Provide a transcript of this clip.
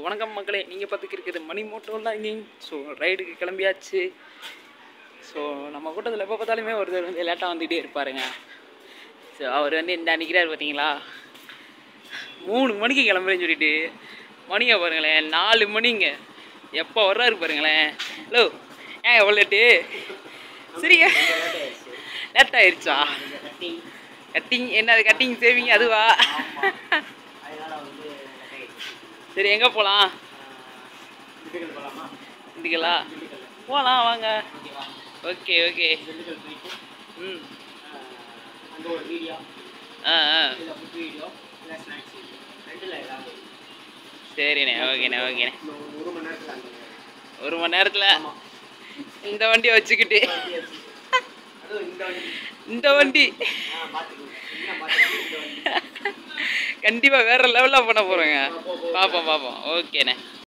வணக்கம் மக்களே நீங்கள் பார்த்துக்கு இருக்கிறது மணி மோட்டோ லைனிங் ஸோ ரைடுக்கு கிளம்பியாச்சு ஸோ நம்ம கூட்டத்தில் எப்போ பார்த்தாலுமே ஒருத்தர் வந்து லேட்டாக வந்துகிட்டே இருப்பாருங்க ஸோ அவர் வந்து இந்த நிற்கிறார் பார்த்தீங்களா மூணு மணிக்கு கிளம்புறேன்னு சொல்லிட்டு மணியை பாருங்களேன் நாலு மணிங்க எப்போ வர்றாரு பாருங்களேன் ஹலோ ஏன் எவ்வளோ லேட்டு சரிங்க லேட் ஆயிடுச்சா கட்டிங் என்னது கட்டிங் சேவிங் அதுவா சரி எங்கே போகலாம் இந்துங்களா போகலாம் வாங்க ஓகே ஓகே ம் அங்கே ஒரு வீடியோ ஆ ஆ இதில் ஃபுட் வீடியோ இல்லை ஸ்நாக்ஸ் வீடியோ ரெண்டில் ஏதாவது சரிண்ணே ஓகேண்ணே ஓகேண்ணே இன்னும் ஒரு மணி நேரத்தில் அங்கே ஒரு மணி நேரத்தில் இந்த வண்டியை வச்சுக்கிட்டு அதுவும் இந்த வண்டி இந்த வண்டி ஆ பார்த்துக்கோங்க என்ன பார்த்துக்கோங்க இந்த வண்டி கண்டிப்பாக வேறு லெவலில் பண்ண போகிறோங்க பார்ப்போம் பார்ப்போம் ஓகேண்ணே